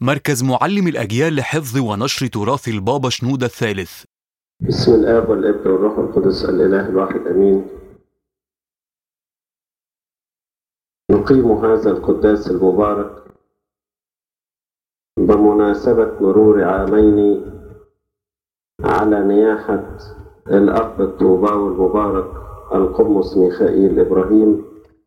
مركز معلم الأجيال لحفظ ونشر تراث البابا شنودة الثالث بسم الآب والابن والروح القدس الإله الواحد أمين نقيم هذا القداس المبارك بمناسبة مرور عامين على نياحة الأب الطوباوي المبارك القمص ميخائيل إبراهيم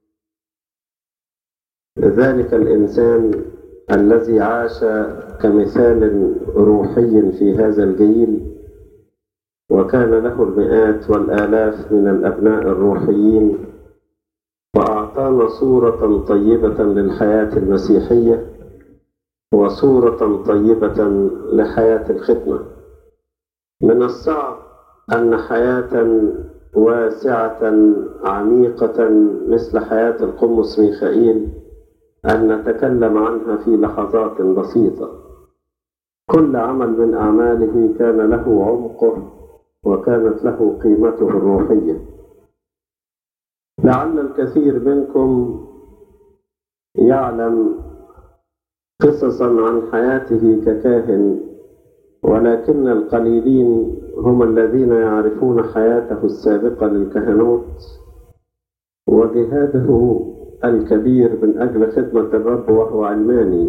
ذلك الإنسان الذي عاش كمثال روحي في هذا الجيل وكان له المئات والآلاف من الأبناء الروحيين وأعطانا صورة طيبة للحياة المسيحية وصورة طيبة لحياة الخدمة من الصعب أن حياة واسعة عميقة مثل حياة القمص ميخائيل أن نتكلم عنها في لحظات بسيطة كل عمل من أعماله كان له عمقه وكانت له قيمته الروحية لعل الكثير منكم يعلم قصصا عن حياته ككاهن ولكن القليلين هم الذين يعرفون حياته السابقة للكهنوت وجهاده الكبير من أجل خدمة الرب وهو علماني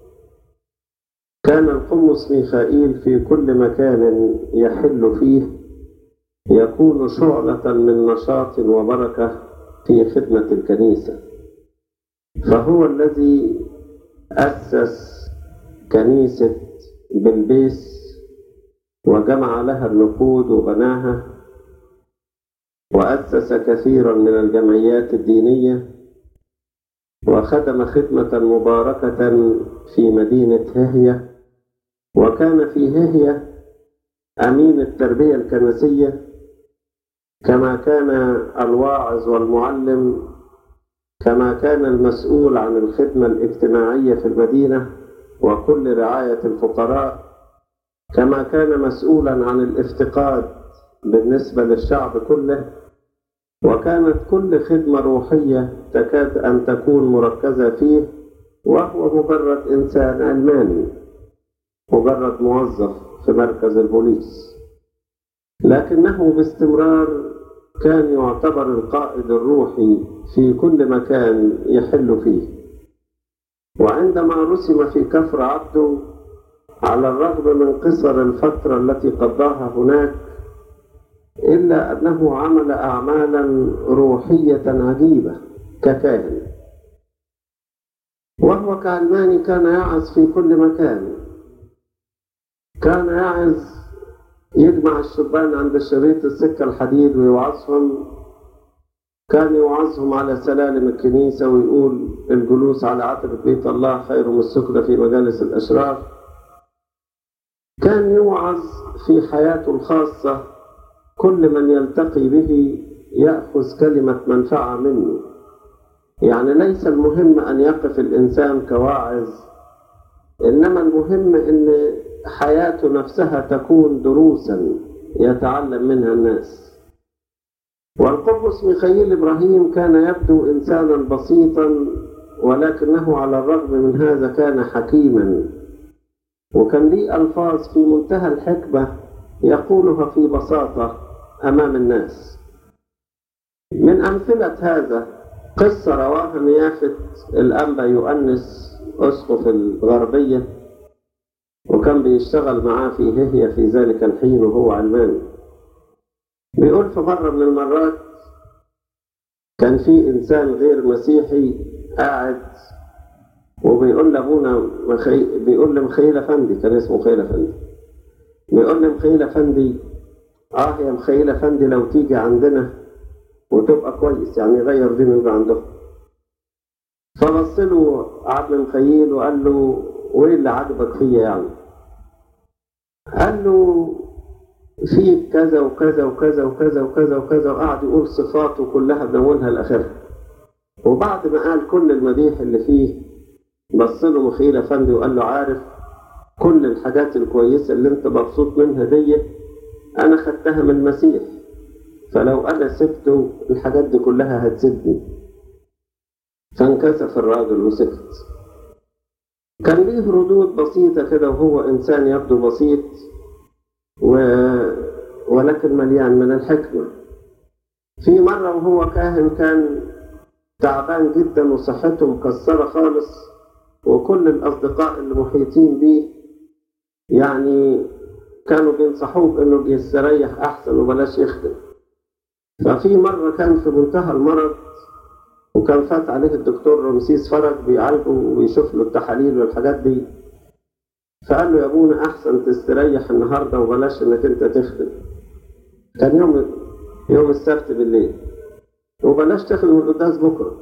كان القمص ميخائيل في كل مكان يحل فيه يكون شعلة من نشاط وبركة في خدمة الكنيسة فهو الذي أسس كنيسة بلبيس وجمع لها النقود وبناها وأسس كثيرا من الجمعيات الدينية وخدم خدمة مباركة في مدينة ههية وكان في ههية أمين التربية الكنسية كما كان الواعظ والمعلم كما كان المسؤول عن الخدمة الاجتماعية في المدينة وكل رعاية الفقراء كما كان مسؤولا عن الافتقاد بالنسبة للشعب كله وكانت كل خدمة روحية تكاد أن تكون مركزة فيه وهو مجرد إنسان علماني مجرد موظف في مركز البوليس لكنه باستمرار كان يعتبر القائد الروحي في كل مكان يحل فيه وعندما رسم في كفر عبده على الرغم من قصر الفترة التي قضاها هناك إلا أنه عمل أعمالا روحية عجيبة ككاهن وهو كعلماني كان يعظ في كل مكان كان يعظ يجمع الشبان عند شريط السكة الحديد ويوعظهم كان يوعظهم على سلالم الكنيسة ويقول الجلوس على عتبة بيت الله خير من السكنة في مجالس الأشرار كان يوعظ في حياته الخاصة كل من يلتقي به يأخذ كلمة منفعة منه يعني ليس المهم أن يقف الإنسان كواعظ إنما المهم أن حياته نفسها تكون دروسا يتعلم منها الناس والقدس ميخائيل إبراهيم كان يبدو إنسانا بسيطا ولكنه على الرغم من هذا كان حكيما وكان ليه ألفاظ في منتهى الحكمة يقولها في بساطة أمام الناس من أمثلة هذا قصة رواها نيافة الأنبا يؤنس أسقف الغربية وكان بيشتغل معاه في هي في ذلك الحين وهو علماني بيقول في مرة من المرات كان في إنسان غير مسيحي قاعد وبيقول لأبونا مخي... بيقول لمخيل أفندي كان اسمه مخيل أفندي بيقول لمخيل أفندي آه يا مخيل أفندي لو تيجي عندنا وتبقى كويس يعني غير دين اللي عندهم فبص له عم مخيل وقال له وايه اللي عجبك فيا يعني قال له فيك كذا وكذا وكذا وكذا وكذا وكذا وقعد يقول صفاته كلها من اولها لاخرها وبعد ما قال كل المديح اللي فيه بص له مخيل افندي وقال له عارف كل الحاجات الكويسه اللي انت مبسوط منها دي انا خدتها من المسيح فلو انا سبته الحاجات دي كلها هتسيبني فانكسف الراجل وسكت كان ليه ردود بسيطة كده وهو إنسان يبدو بسيط و... ولكن مليان من الحكمة في مرة وهو كاهن كان تعبان جدا وصحته مكسرة خالص وكل الأصدقاء المحيطين بيه يعني كانوا بينصحوه بأنه يستريح أحسن وبلاش يخدم ففي مرة كان في منتهى المرض وكان فات عليه الدكتور رمسيس فرج بيعالجه ويشوف له التحاليل والحاجات دي فقال له يا ابونا أحسن تستريح النهاردة وبلاش إنك أنت تخدم كان يوم يوم السبت بالليل وبلاش تخدم القداس بكرة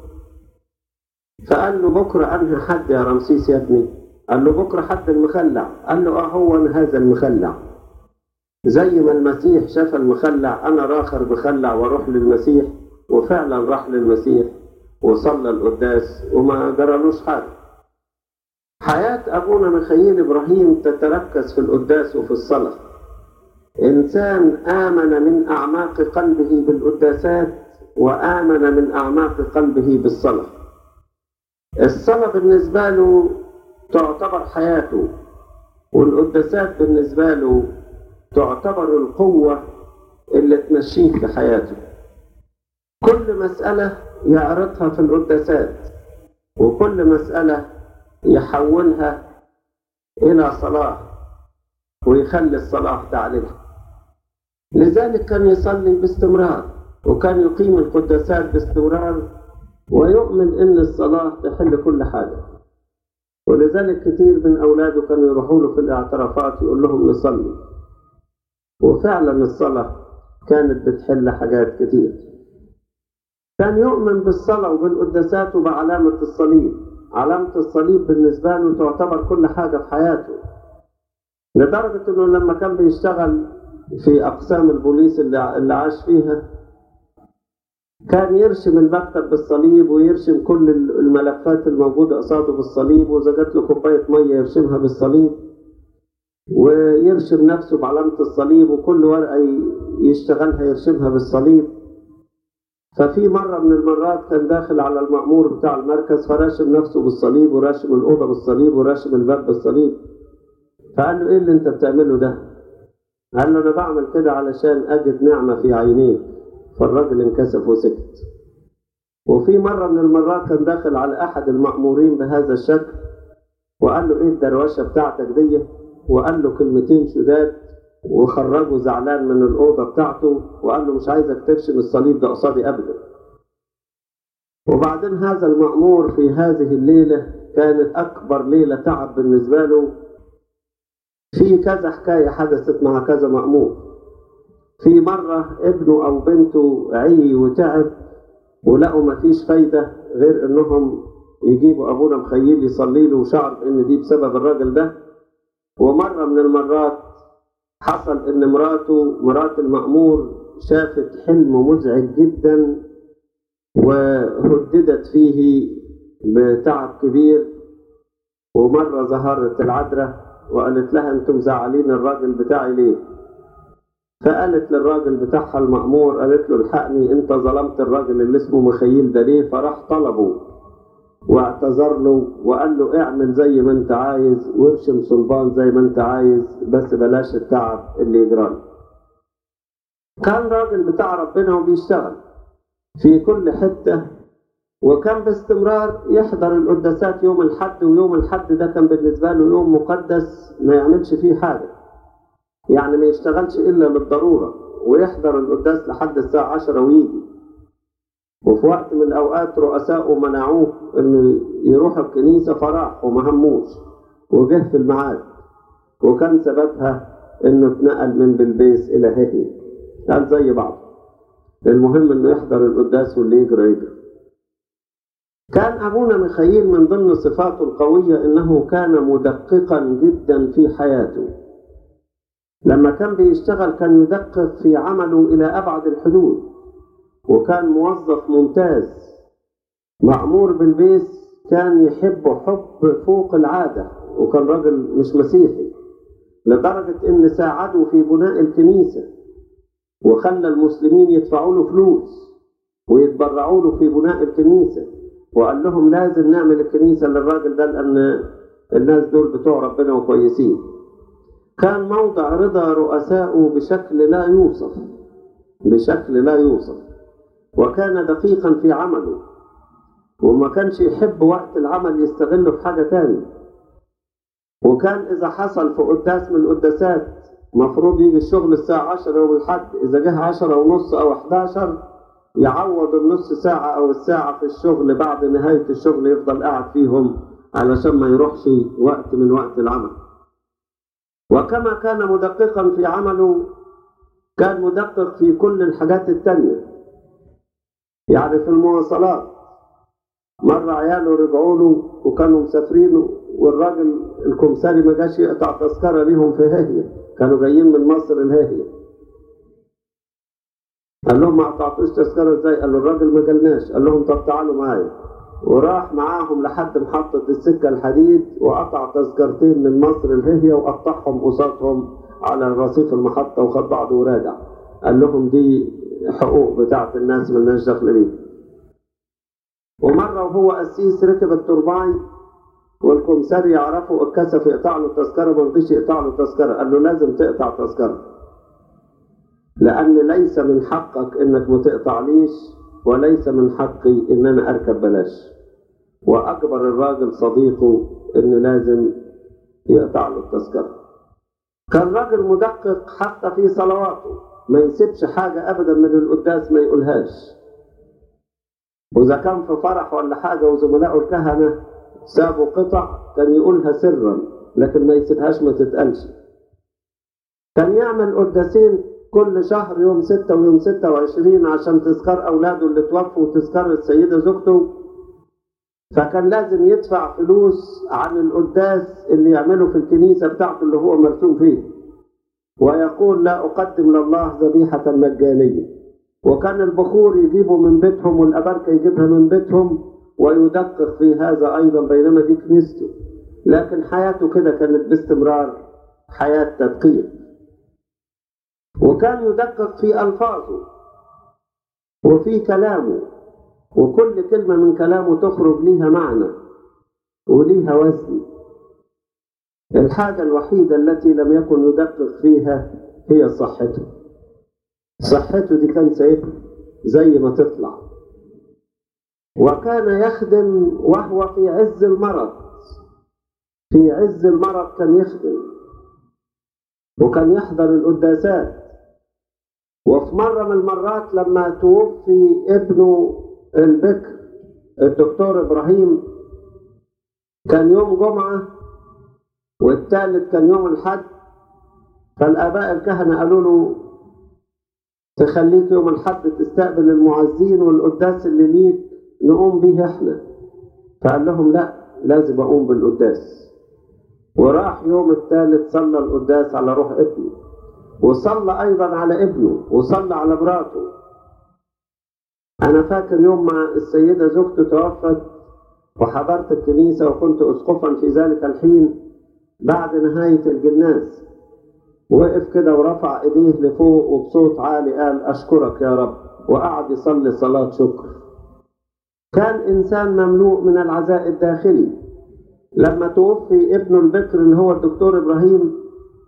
فقال له بكرة أنهى حد يا رمسيس يا ابني قال له بكرة حد المخلع قال له اه هو أنا هذا المخلع زي ما المسيح شاف المخلع أنا راخر مخلع وأروح للمسيح وفعلا راح للمسيح وصلى القداس وما جرالوش حاجة حياة أبونا ميخائيل إبراهيم تتركز في القداس وفي الصلاة إنسان آمن من أعماق قلبه بالقداسات وآمن من أعماق قلبه بالصلاة الصلاة بالنسبة له تعتبر حياته والقداسات بالنسبة له تعتبر القوة اللي تمشيه في حياته كل مسألة يعرضها في القداسات وكل مسألة يحولها إلى صلاة ويخلي الصلاة تعلمها لذلك كان يصلي باستمرار وكان يقيم القداسات باستمرار ويؤمن ان الصلاه تحل كل حاجه ولذلك كثير من اولاده كانوا يروحوا له في الاعترافات يقول لهم نصلي وفعلا الصلاه كانت بتحل حاجات كثير كان يؤمن بالصلاه وبالقداسات وبعلامه الصليب علامه الصليب بالنسبه له تعتبر كل حاجه في حياته لدرجه انه لما كان بيشتغل في اقسام البوليس اللي اللي عاش فيها كان يرسم المكتب بالصليب ويرسم كل الملفات الموجودة قصاده بالصليب وإذا جات له كوباية مية يرسمها بالصليب ويرسم نفسه بعلامة الصليب وكل ورقة يشتغلها يرسمها بالصليب ففي مرة من المرات كان داخل على المأمور بتاع المركز فراشم نفسه بالصليب وراشم الأوضة بالصليب وراشم الباب بالصليب فقال له إيه اللي أنت بتعمله ده؟ قال له أنا بعمل كده علشان أجد نعمة في عينيك فالراجل انكسف وسكت وفي مرة من المرات كان داخل على أحد المأمورين بهذا الشكل وقال له إيه الدروشة بتاعتك دي وقال له كلمتين شداد وخرجه زعلان من الأوضة بتاعته وقال له مش عايزك ترسم الصليب ده قصادي أبدا وبعدين هذا المأمور في هذه الليلة كانت أكبر ليلة تعب بالنسبة له في كذا حكاية حدثت مع كذا مأمور في مرة ابنه أو بنته عي وتعب ولقوا مفيش فايدة غير إنهم يجيبوا أبونا مخيل يصلي له وشعر إن دي بسبب الراجل ده ومرة من المرات حصل إن مراته مرات المأمور شافت حلم مزعج جدا وهددت فيه بتعب كبير ومرة ظهرت العذراء وقالت لها انتم زعلين الراجل بتاعي ليه فقالت للراجل بتاعها المأمور قالت له الحقني انت ظلمت الراجل اللي اسمه مخيل ده ليه فراح طلبه واعتذر له وقال له اعمل زي ما انت عايز وارشم صلبان زي ما انت عايز بس بلاش التعب اللي يجرالي كان راجل بتاع ربنا وبيشتغل في كل حتة وكان باستمرار يحضر القداسات يوم الحد ويوم الحد ده كان بالنسبة له يوم مقدس ما يعملش فيه حاجة يعني ما يشتغلش إلا للضرورة ويحضر القداس لحد الساعة عشرة ويجي وفي وقت من الأوقات رؤساءه منعوه إنه يروح الكنيسة فراح وما هموش وجه في الميعاد وكان سببها إنه اتنقل من بلبيس إلى ههي قال زي بعض المهم إنه يحضر القداس واللي يجري يجري كان أبونا ميخائيل من ضمن صفاته القوية إنه كان مدققا جدا في حياته لما كان بيشتغل كان يدقق في عمله إلى أبعد الحدود وكان موظف ممتاز مأمور بالبيس كان يحبه حب فوق العادة وكان راجل مش مسيحي لدرجة إن ساعده في بناء الكنيسة وخلى المسلمين يدفعوا له فلوس ويتبرعوا له في بناء الكنيسة وقال لهم لازم نعمل الكنيسة للراجل ده لأن الناس دول بتوع ربنا وكويسين كان موضع رضا رؤسائه بشكل لا يوصف بشكل لا يوصف وكان دقيقا في عمله وما كانش يحب وقت العمل يستغله في حاجة تاني وكان إذا حصل في قداس من القداسات مفروض يجي الشغل الساعة 10 يوم الحد إذا جه 10 ونص أو 11 يعوض النص ساعة أو الساعة في الشغل بعد نهاية الشغل يفضل قاعد فيهم علشان ما يروحش وقت من وقت العمل وكما كان مدققا في عمله كان مدقق في كل الحاجات التانية يعني في المواصلات مرة عياله رجعوا له وكانوا مسافرين والراجل الكمساري ما جاش يقطع تذكرة ليهم في هاهية كانوا جايين من مصر الهاهية قال لهم ما قطعتوش تذكرة ازاي؟ قال له الراجل ما جالناش قال لهم طب تعالوا معايا وراح معاهم لحد محطة السكة الحديد وقطع تذكرتين من مصر الهية وقطعهم قصادهم على رصيف المحطة وخد بعضه وراجع قال لهم دي حقوق بتاعت الناس ملناش دخل بيها ومرة وهو قسيس ركب الترباي والكمساري يعرفوا اتكسف يقطع له التذكرة ما رضيش يقطع له التذكرة قال له لازم تقطع تذكرة لأن ليس من حقك إنك ما تقطعليش وليس من حقي إن أنا أركب بلاش وأكبر الراجل صديقه إن لازم يقطع له التذكرة كان راجل مدقق حتى في صلواته ما يسيبش حاجة أبدا من القداس ما يقولهاش وإذا كان في فرح ولا حاجة وزملائه الكهنة سابوا قطع كان يقولها سرا لكن ما يسيبهاش ما تتقالش كان يعمل قداسين كل شهر يوم ستة ويوم ستة وعشرين عشان تذكار أولاده اللي توفوا وتذكار السيدة زوجته فكان لازم يدفع فلوس عن القداس اللي يعمله في الكنيسة بتاعته اللي هو مرسوم فيه ويقول لا أقدم لله ذبيحة مجانية وكان البخور يجيبه من بيتهم والأبركة يجيبها من بيتهم ويدقق في هذا أيضا بينما دي كنيسته لكن حياته كده كانت باستمرار حياة تدقيق وكان يدقق في ألفاظه وفي كلامه وكل كلمة من كلامه تخرج ليها معنى وليها وزن الحاجة الوحيدة التي لم يكن يدقق فيها هي صحته صحته دي كان سايبها زي ما تطلع وكان يخدم وهو في عز المرض في عز المرض كان يخدم وكان يحضر القداسات وفي مرة من المرات لما توفي ابنه البكر الدكتور إبراهيم كان يوم جمعة والثالث كان يوم الحد فالآباء الكهنة قالوا له تخليك يوم الحد تستقبل المعزين والقداس اللي ليك نقوم به احنا فقال لهم لا لازم اقوم بالقداس وراح يوم الثالث صلى القداس على روح ابنه وصلى ايضا على ابنه وصلى على مراته انا فاكر يوم ما السيده زوجته توفت وحضرت الكنيسه وكنت اسقفا في ذلك الحين بعد نهايه الجناز وقف كده ورفع ايديه لفوق وبصوت عالي قال اشكرك يا رب وقعد يصلي صلاه شكر كان انسان مملوء من العزاء الداخلي لما توفي ابنه البكر اللي هو الدكتور ابراهيم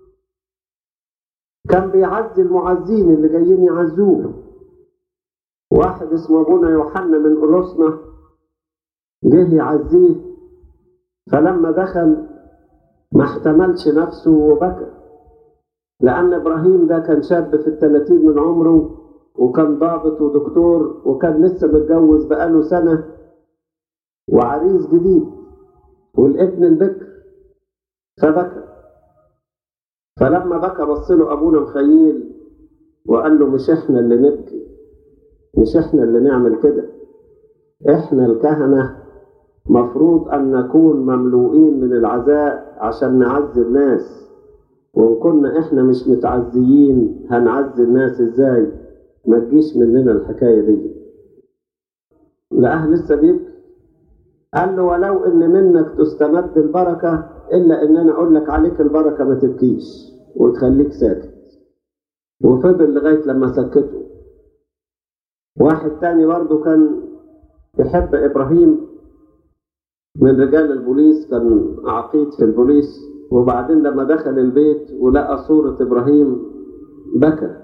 كان بيعزي المعزين اللي جايين يعزوه واحد اسمه ابونا يوحنا من قرصنا جه يعزيه فلما دخل ما احتملش نفسه وبكى لأن إبراهيم ده كان شاب في الثلاثين من عمره وكان ضابط ودكتور وكان لسه متجوز بقاله سنة وعريس جديد والابن البكر فبكى فلما بكى بص له أبونا مخيل وقال له مش إحنا اللي نبكي مش إحنا اللي نعمل كده إحنا الكهنة مفروض أن نكون مملوئين من العزاء عشان نعزي الناس وإن كنا إحنا مش متعزيين هنعزي الناس إزاي ما تجيش مننا الحكاية دي لأهل لسه بيبكي قال له ولو إن منك تستمد البركة إلا إن أنا أقول لك عليك البركة ما تبكيش وتخليك ساكت وفضل لغاية لما سكته واحد تاني برضه كان يحب إبراهيم من رجال البوليس كان عقيد في البوليس وبعدين لما دخل البيت ولقى صورة إبراهيم بكى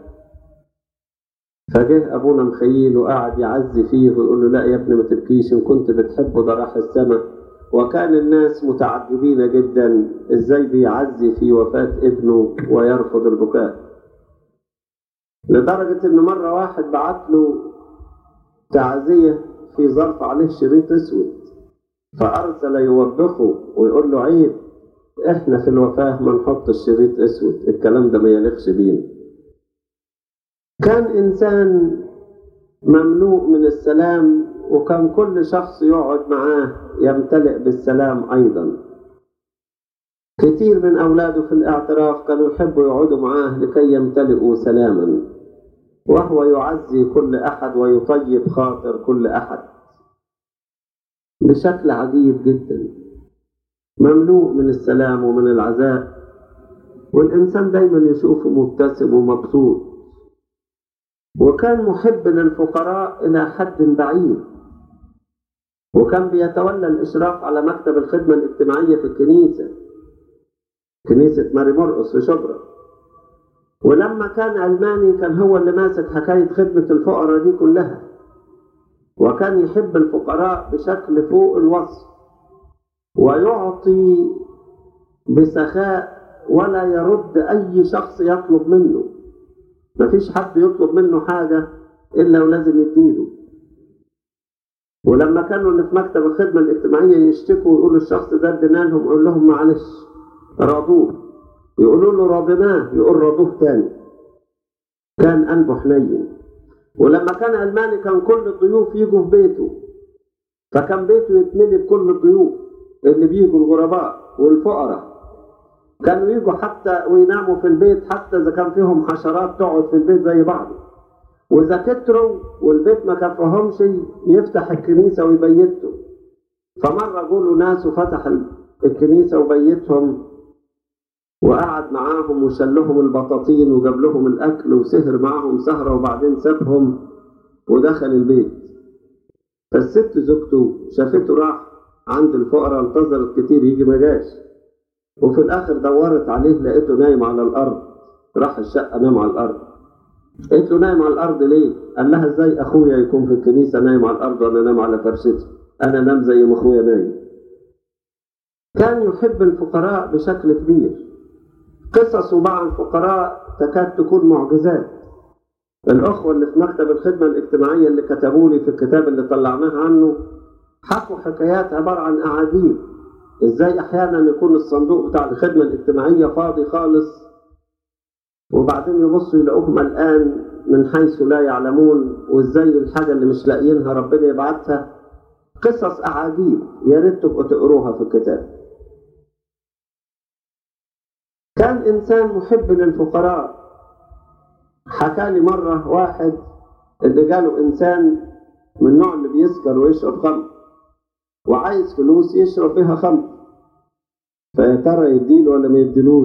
فجه أبونا مخيل وقعد يعزي فيه ويقول له لا يا ابني ما تبكيش إن كنت بتحبه ده راح السماء وكان الناس متعجبين جدا إزاي بيعزي في وفاة ابنه ويرفض البكاء لدرجة إن مرة واحد بعت له تعزية في ظرف عليه شريط أسود فأرسل يوبخه ويقول له عيب إحنا في الوفاة ما نحط الشريط أسود الكلام ده ما يليقش بينا كان إنسان مملوء من السلام وكان كل شخص يقعد معاه يمتلئ بالسلام أيضا كثير من أولاده في الاعتراف كانوا يحبوا يقعدوا معاه لكي يمتلئوا سلاما وهو يعزي كل أحد ويطيب خاطر كل أحد بشكل عجيب جدا مملوء من السلام ومن العزاء والإنسان دايما يشوفه مبتسم ومبسوط وكان محب للفقراء إلى حد بعيد وكان بيتولى الإشراف على مكتب الخدمة الاجتماعية في الكنيسة كنيسة ماري مرقس في شبرا ولما كان علماني كان هو اللي ماسك حكاية خدمة الفقراء دي كلها وكان يحب الفقراء بشكل فوق الوصف ويعطي بسخاء ولا يرد أي شخص يطلب منه مفيش حد يطلب منه حاجة إلا ولازم يديله ولما كانوا اللي في مكتب الخدمة الاجتماعية يشتكوا ويقولوا الشخص ده ادينا لهم يقول لهم معلش راضوه يقولوا له راضناه يقول راضوه تاني كان قلبه حنين ولما كان علماني كان كل الضيوف يجوا في بيته فكان بيته يتملي بكل الضيوف اللي بيجوا الغرباء والفقراء كانوا يجوا حتى ويناموا في البيت حتى اذا كان فيهم حشرات تقعد في البيت زي بعض واذا كتروا والبيت ما كفاهمش يفتح الكنيسه ويبيتهم فمره جوله ناس وفتح الكنيسه وبيتهم وقعد معاهم وشلهم البطاطين وجاب لهم الاكل وسهر معاهم سهره وبعدين سابهم ودخل البيت فالست زوجته شافته راح عند الفقراء انتظرت كتير يجي ما جاش وفي الاخر دورت عليه لقيته نايم على الارض راح الشقه نام على الارض قلت له نايم على الارض ليه قال لها ازاي اخويا يكون في الكنيسه نايم على الارض وانا نام على فرشتي انا نام زي ما اخويا نايم كان يحب الفقراء بشكل كبير قصصه مع الفقراء تكاد تكون معجزات الأخوة اللي في مكتب الخدمة الاجتماعية اللي كتبوا لي في الكتاب اللي طلعناه عنه حكوا حكايات عبارة عن أعاجيب إزاي أحيانا يكون الصندوق بتاع الخدمة الاجتماعية فاضي خالص وبعدين يبصوا يلاقوه ملقان من حيث لا يعلمون وإزاي الحاجة اللي مش لاقيينها ربنا يبعتها قصص أعاجيب يا ريت تبقوا تقروها في الكتاب كان إنسان محب للفقراء حكى لي مرة واحد اللي جاله إنسان من النوع اللي بيسكر ويشرب خمر وعايز فلوس يشرب بها خمر فيا ترى يديله ولا ما يديلوش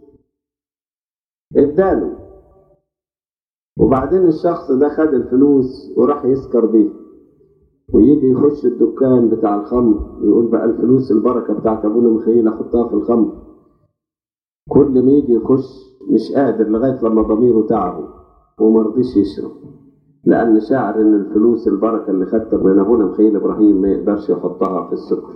اداله وبعدين الشخص ده خد الفلوس وراح يسكر بيها ويجي يخش الدكان بتاع الخمر يقول بقى الفلوس البركة بتاعت أبونا مخيل أحطها في الخمر كل ما يجي يخش مش قادر لغاية لما ضميره تعبه ومرضيش يشرب لأن شاعر إن الفلوس البركة اللي خدتها من أبونا مخيل إبراهيم ما يقدرش يحطها في السكر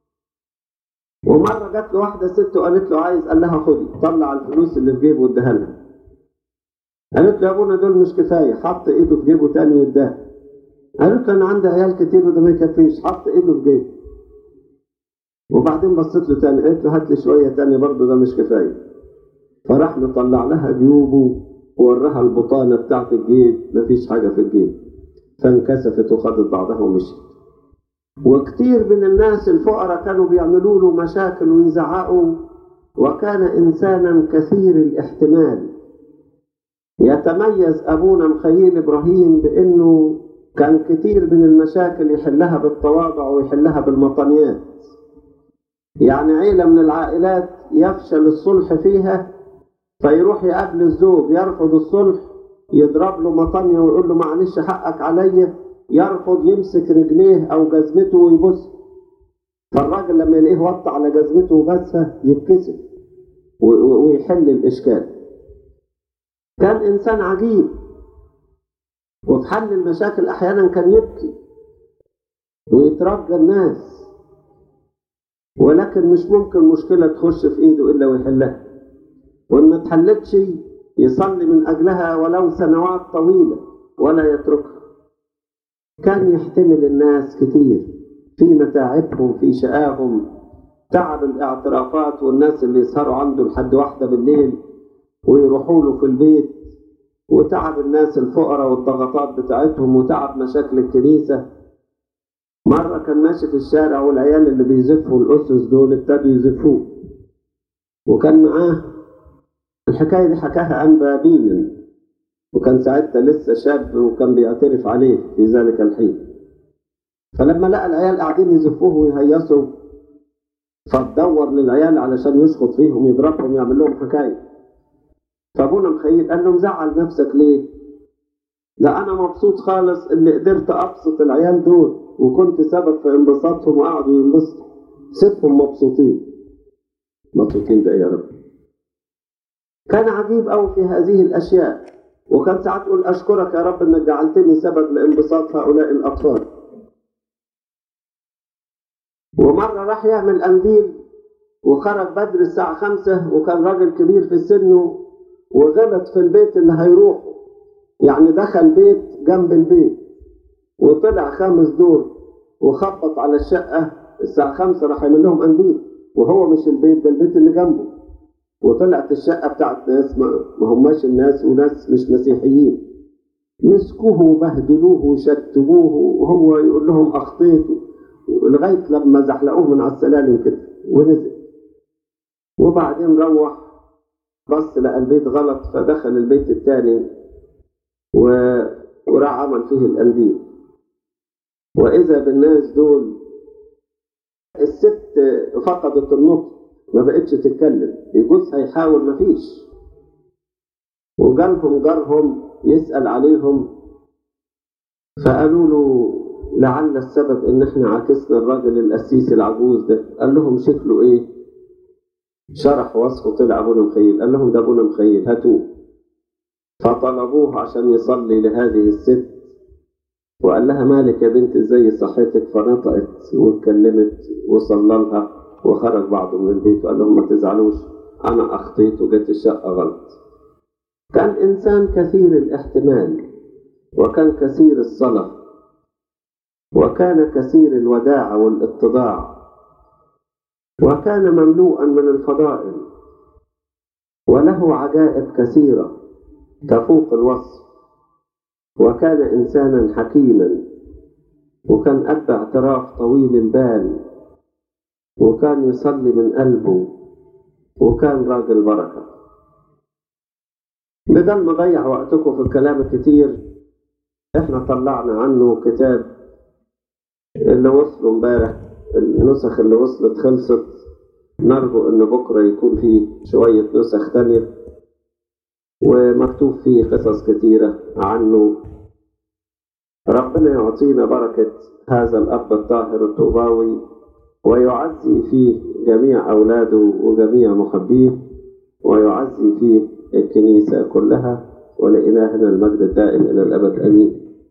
ومرة جات له واحدة ست وقالت له عايز قال لها خدي طلع الفلوس اللي في جيبه واداها لها قالت له يا ابونا دول مش كفاية حط ايده في جيبه تاني واداها قالت له انا عندي عيال كتير وده ما يكفيش حط ايده في جيبه وبعدين بصيت له تاني قالت له هات لي شوية تاني برضه ده مش كفاية فراح مطلع لها جيوبه ووراها البطانة بتاعت الجيب مفيش حاجة في الجيب فانكسفت وخدت بعضها ومشيت وكتير من الناس الفقراء كانوا بيعملوا له مشاكل ويزعقوا وكان إنسانا كثير الاحتمال يتميز أبونا مخيل إبراهيم بأنه كان كتير من المشاكل يحلها بالتواضع ويحلها بالمطنيات يعني عيلة من العائلات يفشل الصلح فيها فيروح يقابل الزوج يرفض الصلح يضرب له مطنية ويقول له معلش حقك عليا يرفض يمسك رجليه أو جزمته ويبص فالراجل لما يلاقيه وطى على جزمته وبسها يتكسف و- و- ويحل الإشكال كان إنسان عجيب وفي حل المشاكل أحيانا كان يبكي ويترجى الناس ولكن مش ممكن مشكلة تخش في إيده إلا ويحلها وإن ما اتحلتش يصلي من أجلها ولو سنوات طويلة ولا يتركها كان يحتمل الناس كتير في متاعبهم في شقاهم تعب الاعترافات والناس اللي يسهروا عنده لحد واحدة بالليل ويروحوا له في البيت وتعب الناس الفقراء والضغطات بتاعتهم وتعب مشاكل الكنيسة مرة كان ماشي في الشارع والعيال اللي بيزفوا الأسس دول ابتدوا يزفوه وكان معاه الحكاية دي حكاها أنبا بيمن وكان ساعتها لسه شاب وكان بيعترف عليه في ذلك الحين فلما لقى العيال قاعدين يزفوه ويهيصوا فتدور للعيال علشان يشخط فيهم يضربهم يعمل لهم حكايه فابونا مخيل قال له مزعل نفسك ليه؟ ده انا مبسوط خالص اني قدرت ابسط العيال دول وكنت سبب في انبساطهم وقعدوا ينبسطوا سيبهم مبسوطين مبسوطين ده إيه يا رب كان عجيب قوي في هذه الاشياء وكان ساعات يقول اشكرك يا رب انك جعلتني سبب لانبساط هؤلاء الاطفال ومرة راح يعمل قنديل وخرج بدري الساعة خمسة وكان راجل كبير في السن وغلط في البيت اللي هيروحه يعني دخل بيت جنب البيت وطلع خامس دور وخبط على الشقة الساعة خمسة راح يعمل لهم قنديل وهو مش البيت ده البيت اللي جنبه وطلعت الشقة بتاعت ناس ما ما هماش الناس وناس مش مسيحيين مسكوه وبهدلوه وشتموه وهو يقول لهم أخطيت لغاية لما زحلقوه من على السلالم كده ونزل وبعدين روح بص لقى البيت غلط فدخل البيت الثاني و... وراح عمل فيه القنديل وإذا بالناس دول الست فقدت النطق ما بقتش تتكلم يجوز هيحاول مفيش وجالهم جارهم يسأل عليهم فقالوا له لعل السبب ان احنا عاكسنا الراجل القسيس العجوز ده قال لهم شكله ايه شرح وصفه طلع ابونا مخيل قال لهم ده ابونا مخيل هاتوه فطلبوه عشان يصلي لهذه الست وقال لها مالك يا بنت ازاي صحتك فنطقت واتكلمت وصلى لها وخرج بعضه من البيت وقال لهم ما تزعلوش انا اخطيت وجت الشقه غلط كان انسان كثير الاحتمال وكان كثير الصلاه وكان كثير الوداع والاتضاع وكان مملوءا من الفضائل وله عجائب كثيره تفوق الوصف وكان انسانا حكيما وكان اب اعتراف طويل البال وكان يصلي من قلبه وكان راجل بركه بدل ما اضيع وقتكم في الكلام الكتير احنا طلعنا عنه كتاب اللي وصلوا امبارح النسخ اللي وصلت خلصت نرجو ان بكره يكون فيه شويه نسخ تانية ومكتوب فيه قصص كتيره عنه ربنا يعطينا بركه هذا الاب الطاهر الطوباوي ويعزي فيه جميع اولاده وجميع محبيه ويعزي فيه الكنيسه كلها ولإلهنا المجد الدائم الى الابد امين